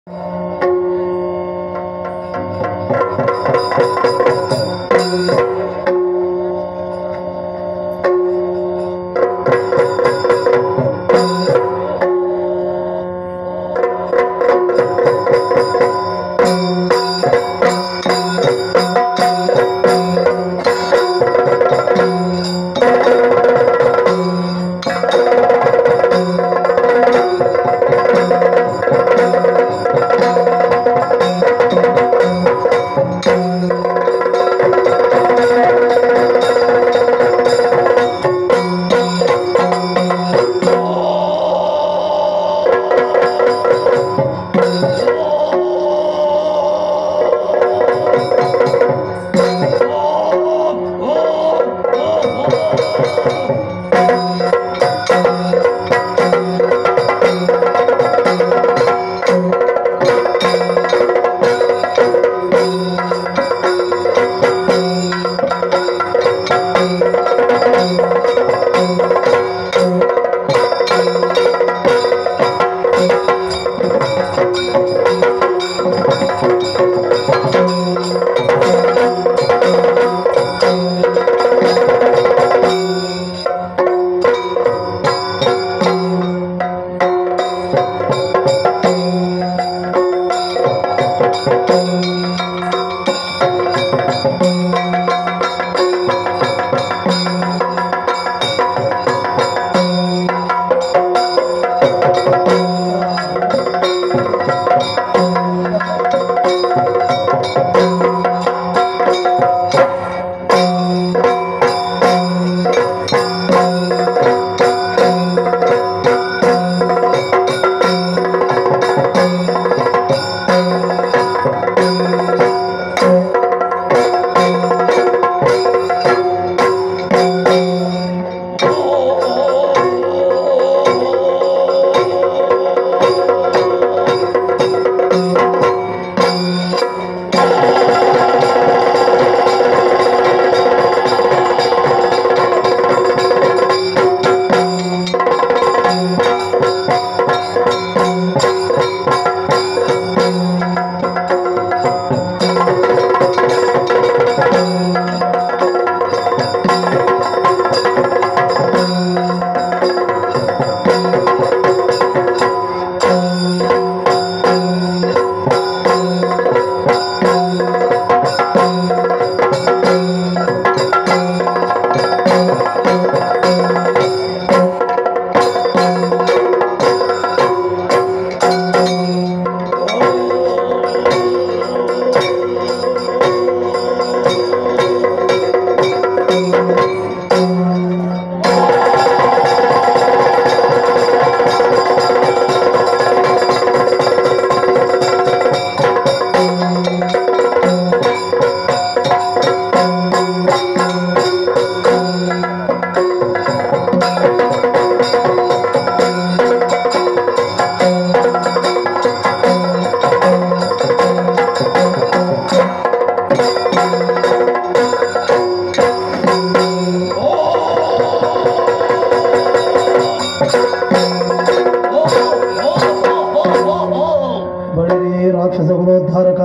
ಬಳಿರಿ ರಾಕ್ಷಸ ಕುಲೋದ್ಧಾರಕ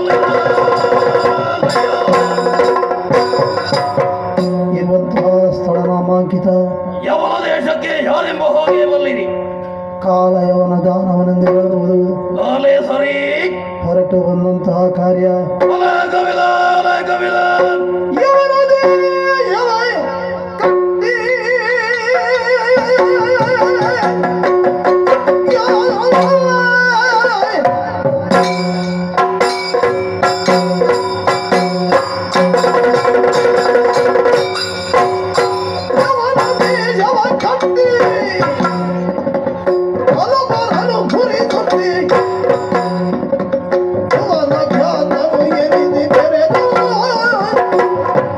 ಇರುವಂತಹ ಸ್ಥಳ ನಾಮಾಂಕಿತ ಯಾವ ದೇಶಕ್ಕೆ ಯಾರೆಂಬ ಹಾಗೆ ಬಲ್ಲಿರಿ ಕಾಲ ಯವನ ದಾನವನೆಂದು ಹೇಳುವುದು ಅಲೆ ಸರಿ ಹೊರಟು ಬಂದಂತಹ ಕಾರ್ಯ ಅಲೆ ಕವಿಲ ಅಲೆ ಕವಿಲ ಯವನದೇ ಯವ ಕಟ್ಟಿ ಯವ ಯವನದೇ ಯವ ಕಟ್ಟಿ ಹಲವರನ್ನು ಕುರಿತುತ್ತಿ ಅವನ ಖ್ಯಾತನು ಎನಿದಿ ಬೆರೆದು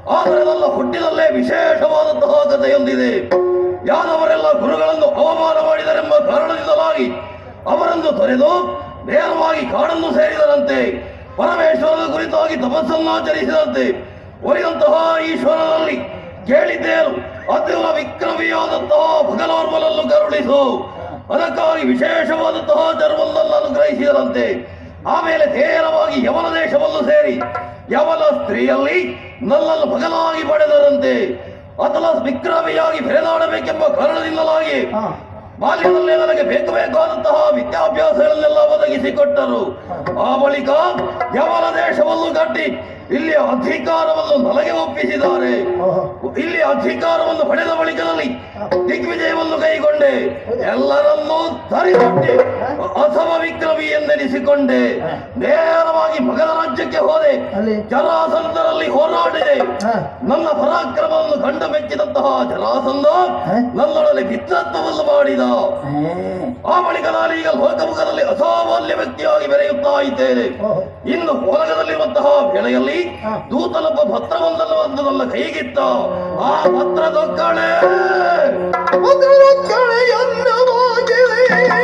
ಆದರೆ ನನ್ನ ಹುಟ್ಟಿನಲ್ಲೇ ವಿಶೇಷವಾದಂತಹ ಕಥೆಯೊಂದಿದೆ ಯಾದವರೆಲ್ಲ ಗುರುಗಳನ್ನು ಅವಮಾನ ಮಾಡಿದರೆಂಬ ಕಾರಣದಿಂದಲಾಗಿ ಅವರನ್ನು ತೊರೆದು ನೇರವಾಗಿ ಕಾಡನ್ನು ಸೇರಿದರಂತೆ ಪರಮೇಶ್ವರನ ಕುರಿತಾಗಿ ತಪಸ್ಸನ್ನಾಚರಿಸಿದಂತೆ ಒಲಿದಂತಹ ಈಶ್ವರನಲ್ಲಿ ಕೇಳಿದ್ದೇನು ಅತ್ಯುಲ ವಿಕ್ರಮಿಯಾದಂತಹ ಭಗಲೋರ್ಮನನ್ನು ಕರುಣಿಸು ಅದಕ್ಕಾಗಿ ವಿಶೇಷವಾದಂತಹ ಧರ್ಮವನ್ನು ಅನುಗ್ರಹಿಸಿದರಂತೆ ಆಮೇಲೆ ನೇರವಾಗಿ ಯವನ ದೇಶವನ್ನು ಸೇರಿ ಯವನ ಸ್ತ್ರೀಯಲ್ಲಿ ನನ್ನನ್ನು ಬಗಲಾಗಿ ಪಡೆದರಂತೆ ಅತಲ ವಿಕ್ರಮಿಯಾಗಿ ಬೆರೆದಾಡಬೇಕೆಂಬ ಕಾರಣದಿಂದಲಾಗಿ ಹಾ. ಬಾಲ್ಯದಲ್ಲೇ ನನಗೆ ಬೇಕು ಬೇಕಾದಂತಹ ವಿದ್ಯಾಭ್ಯಾಸಗಳನ್ನೆಲ್ಲ ಒದಗಿಸಿಕೊಟ್ಟರು ಆ ಬಳಿಕ ಯವನ ದೇಶವನ್ನು ಕಟ್ಟಿ ಇಲ್ಲಿ ಅಧಿಕಾರವನ್ನು ನನಗೆ ಒಪ್ಪಿಸಿದ್ದಾರೆ ಓಹೋ. ಇಲ್ಲಿ ಅಧಿಕಾರವನ್ನು ಪಡೆದ ಬಳಿಕದಲ್ಲಿ ದಿಗ್ವಿಜಯವನ್ನು ಕೈಗೊಂಡೆ ಎಲ್ಲರನ್ನೂ ತರಿದೊಡ್ಡಿ ಅಸಮ ವಿಕ್ರಮಿ ಎಂದೆನಿಸಿಕೊಂಡೆ ನೇರವಾಗಿ ಮಗನ ರಾಜ್ಯಕ್ಕೆ ಹೋದೆ ಅಲ್ಲಿ? ಜರಾಸಂಧರಲ್ಲಿ ಹೋರಾಡಿದೆ ಹಾ. ನನ್ನ ಪರಾಕ್ರಮವನ್ನು ಕಂಡು ಮೆಚ್ಚಿದಂತಹ ಜರಾಸಂಧ ಹಾ? ನನ್ನೊಡನೆ ಮಿತ್ರತ್ವವನ್ನು ಮಾಡಿದ ಹೇ. ಆ ಬಳಿಕ ನಾನೀಗ ಲೋಕಮುಖದಲ್ಲಿ ಅಸಾಮಾನ್ಯ ವ್ಯಕ್ತಿಯಾಗಿ ಬೆರೆಯುತ್ತಾ ಇದ್ದೇನೆ ಓಹೋ. ಇನ್ನು ಹೊಲಗದಲ್ಲಿರುವಂತಹ ವೇಳೆಯಲ್ಲಿ ಹಾ. ದೂತನೊಬ್ಬ ಪತ್ರವೊಂದನ್ನು ಒಂದು ನನ್ನ ಕೈಗಿತ್ತ ಆ ಪತ್ರದೊಕ್ಕಳೆ ಮಧುರ ಕಳೆಯನ್ನವಾಗಿದೆ.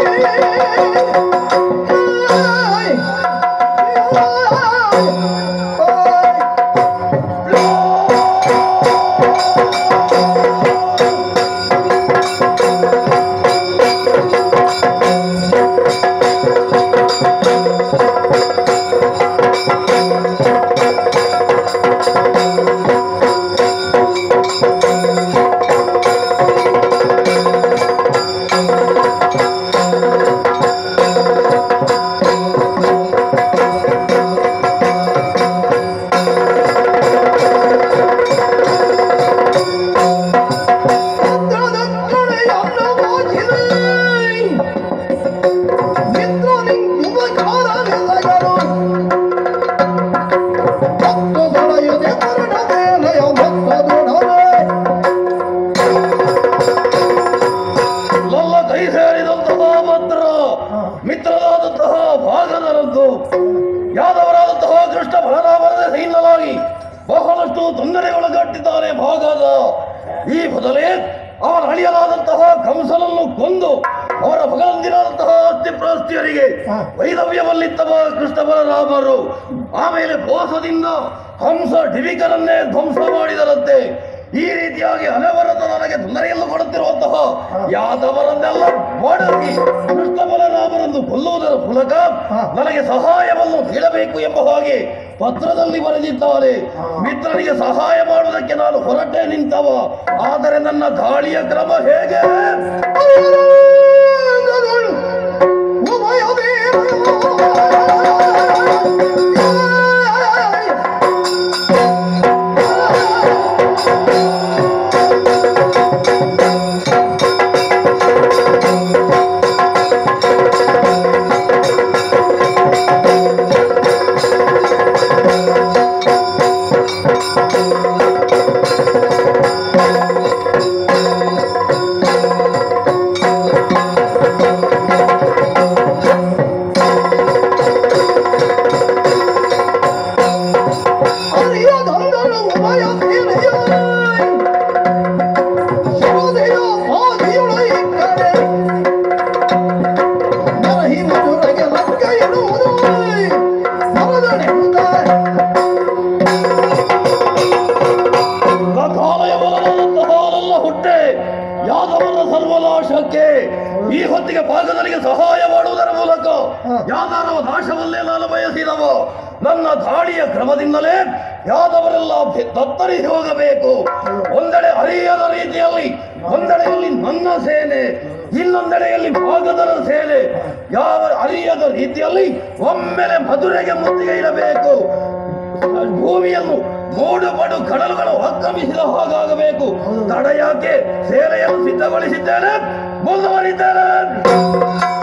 ಆಯ್. ಆಯ್. ಮಧುರ ಕಳೆಯನ್ನವಾಗಿದೆ. ಮಿತ್ರನಿಂಗುವ ಕಾರಣವಿಲ್ಲಗರು. ಮತ್ತು ದೊರೆಯದೆ ಮರಣ ಬೇಲೆಯ ಮೊತ್ತದೊಡನೆ. ನನ್ನ ಕೈ ಸೇರಿದಂತಹ ಮಾತ್ರ ಮಿತ್ರರಾದಂತಹ ಭಾಗದರದ್ದು ಯಾದವರಾದಂತಹ ಕೃಷ್ಣ ಬಲರಾಮನ ಸೈನ್ಯವಾಗಿ ಬಹಳಷ್ಟು ತೊಂದರೆಗೊಳಗಟ್ಟಿದ್ದಾನೆ ಭಾಗದ ಈ ಬದಲೇ ಅವರ ಅಳಿಯಲಾದಂತಹ ಕಂಸನನ್ನು ಕೊಂದು ಅವರ ಭಗವಂತಿನಾದಂತಹ ಅಸ್ಥಿಪ್ರಾಸ್ತಿಯರಿಗೆ ವೈದವ್ಯವಲ್ಲಿತ್ತವ ಕೃಷ್ಣ ಬಲರಾಮರು ಆಮೇಲೆ ಕೋಸದಿಂದ ಹಂಸ ಡಿವಿಕರನ್ನೇ ಧ್ವಂಸ ಮಾಡಿದರಂತೆ ಈ ರೀತಿಯಾಗಿ ಹಲವರನ್ನು ನನಗೆ ತೊಂದರೆಯನ್ನು ಕೊಡುತ್ತಿರುವಂತಹ ಯಾದವರನ್ನೆಲ್ಲ ಮಾಡಗಿ ಕೃಷ್ಣ ಬಲರಾಮರನ್ನು ಕೊಲ್ಲುವುದರ ಮೂಲಕ ನನಗೆ ಸಹಾಯವನ್ನು ನೀಡಬೇಕು ಎಂಬ ಹಾಗೆ ಪತ್ರದಲ್ಲಿ ಬರೆದಿದ್ದಾರೆ ಮಿತ್ರನಿಗೆ ಸಹಾಯ ಮಾಡುವುದಕ್ಕೆ ನಾನು ಹೊರಟೆ ನಿಂತವ ಆದರೆ ನನ್ನ ದಾಳಿಯ ಕ್ರಮ ಹೇಗೆ ಅಮರಂಗಗಳು ಉಭಯದೇವಯೋ. ಆಯ್. ಅರಿಯದಂದಳು ಉಭಯ ಸೇನೆಯೋ. ಶಿವದೆಯ ಆದಿಯೊಳ ಇಕ್ಕರೆ. ನರಹಿ ಮಧುರಗೆ ಲಕ್ಕ ಎನ್ನುವುದು ಮರದನೆಂದ. ಕಾಲಯವರದಂತಹವರೆಲ್ಲ ಹುಟ್ಟೆ ಯಾದವರ ಸರ್ವನಾಶಕ್ಕೆ ಈ ಹೊತ್ತಿಗೆ ಪಾಕದರಿಗೆ ಸಹಾಯ ಮಾಡುವುದರ ಮೂಲಕ ಯಾದವರ ನಾಶವಲ್ಲೇ ನಾನು ಬಯಸಿದವ ನನ್ನ ದಾಳಿಯ ಕ್ರಮದಿಂದಲೇ ಯಾದವರೆಲ್ಲ ಭೆ- ತತ್ತರಿಸಿ ಹೋಗಬೇಕು ಒಂದೆಡೆ ಅರಿಯದ ರೀತಿಯಲ್ಲಿ ಒಂದೆಡೆಯಲ್ಲಿ ನನ್ನ ಸೇನೆ ಇನ್ನೊಂದೆಡೆಯಲ್ಲಿ ಭಾಗದರ ಸೇನೆ ಯಾವ ಅರಿಯದ ರೀತಿಯಲ್ಲಿ ಒಮ್ಮೆಲೆ ಮಧುರೆಗೆ ಮುತ್ತಿಗೆ ಇಡಬೇಕು ಭೂಮಿಯನ್ನು ಮೂಡು ಪಡು ಕಡಲುಗಳು ಆಕ್ರಮಿಸಿದ ಹಾಗಾಗಬೇಕು ತಡ ಯಾಕೆ ಸೇನೆಯನ್ನು ಸಿದ್ಧಗೊಳಿಸಿದ್ದೇನೆ ಮುಂದುವರಿದ್ದೇನೆ